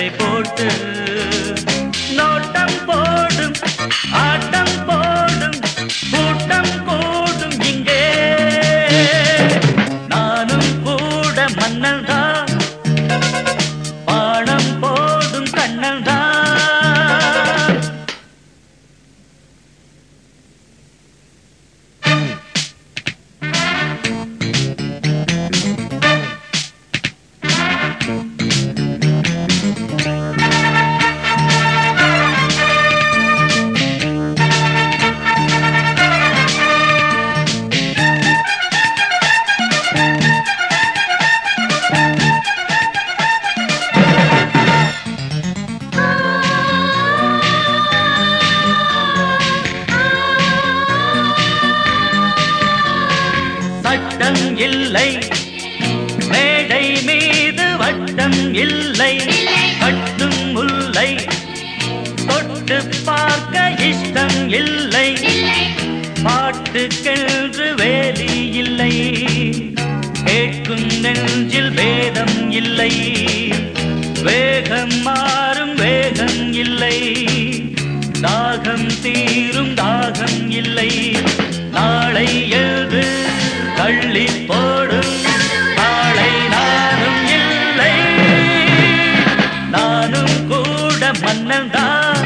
வலை போட்டு நோட்டம் போடும் ஆட்டம் போடும் கூட்டம் கூடும் இங்கே நானும் கூட மன்னன் தான் பாடம் போடும் கண்ணன் தான் சட்டம் இல்லை மேடை மீது வட்டம் இல்லை கட்டும் முல்லை தொட்டு பார்க்க இஷ்டம் இல்லை பாட்டுக்கென்று வேலி இல்லை கேட்கும் நெஞ்சில் வேதம் இல்லை வேகம் மாறும் வேகம் இல்லை தாகம் தீரும் தாகம் இல்லை நாளை எழுது தள்ளி போடும் நாளை நானும் இல்லை நானும் கூட மன்னன் தான்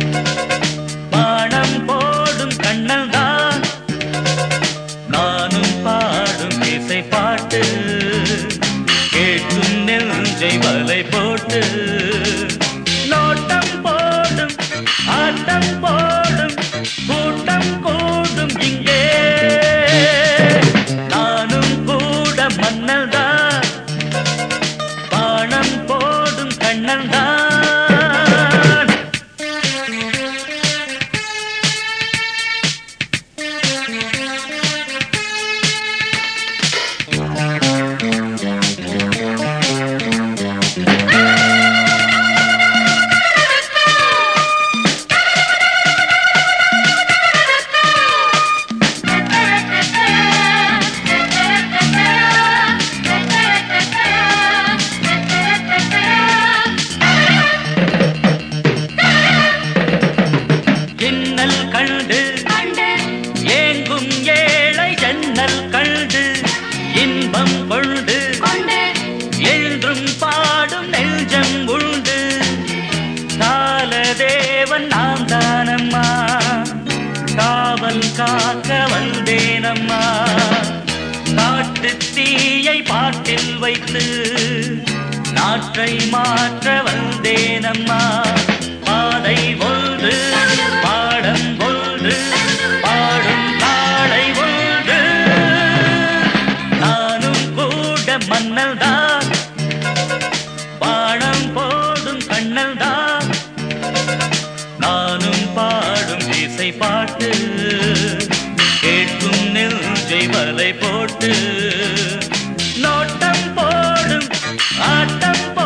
பானம் போடும் கண்ணன் தான் நானும் பாடும் இசை பாட்டு கேட்கும் நெஞ்சை வலை போட்டு நோட்டம் போடும் ஆட்டம் போடும் கூட்டம் கூடும் இங்கே நானும் கூட மன்னல் தான் பானம் போடும் கண்ணன் தான் ஜன்னல் கண்டு ஏங்கும் ஏழை ஜன்னல் கண்டு இன்பம் கொண்டு என்றும் பாடும் நெஞ்சம் உண்டு காலதேவன் நான் தானம்மா காவல் காக்க வந்தேனம்மா காட்டு தீயை பாட்டில் வைத்து நாற்றை மாற்ற வந்தேனம்மா பாதை ஒன்று பாடம் ஒன்று பாடும் காளை ஒன்று நானும் கூட மன்னல் தான் பாடம் போடும் கண்ணல் தான் நானும் பாடும் இசை பாட்டு கேட்கும் நெஞ்சை வலை போட்டு நோட்டம் போடும் ஆட்டம்